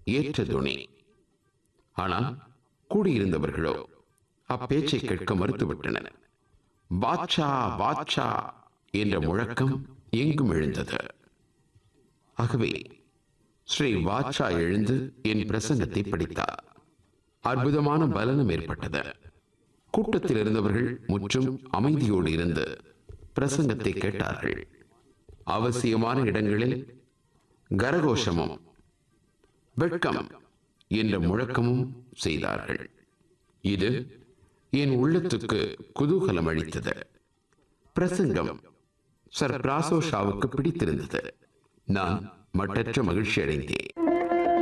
ஏற்ற துணி ஆனால் கூடியிருந்தவர்களோ அப்பேச்சை கேட்க மறுத்துவிட்டனர் பாட்சா பாட்சா என்ற முழக்கம் எங்கும் எழுந்தது ஆகவே ஸ்ரீ வாட்சா எழுந்து என் பிரசங்கத்தை படித்தார் அற்புதமான பலனம் ஏற்பட்டது கூட்டத்தில் இருந்தவர்கள் முற்றும் அமைதியோடு இருந்து பிரசங்கத்தை கேட்டார்கள் அவசியமான இடங்களில் கரகோஷமும் வெட்கம் என்ற முழக்கமும் செய்தார்கள் இது என் உள்ளத்துக்கு குதூகலம் அளித்தது பிரசங்கம் சர் பிராசோ ஷாவுக்கு பிடித்திருந்தது நான் மட்டற்ற மகிழ்ச்சி அடைந்தேன்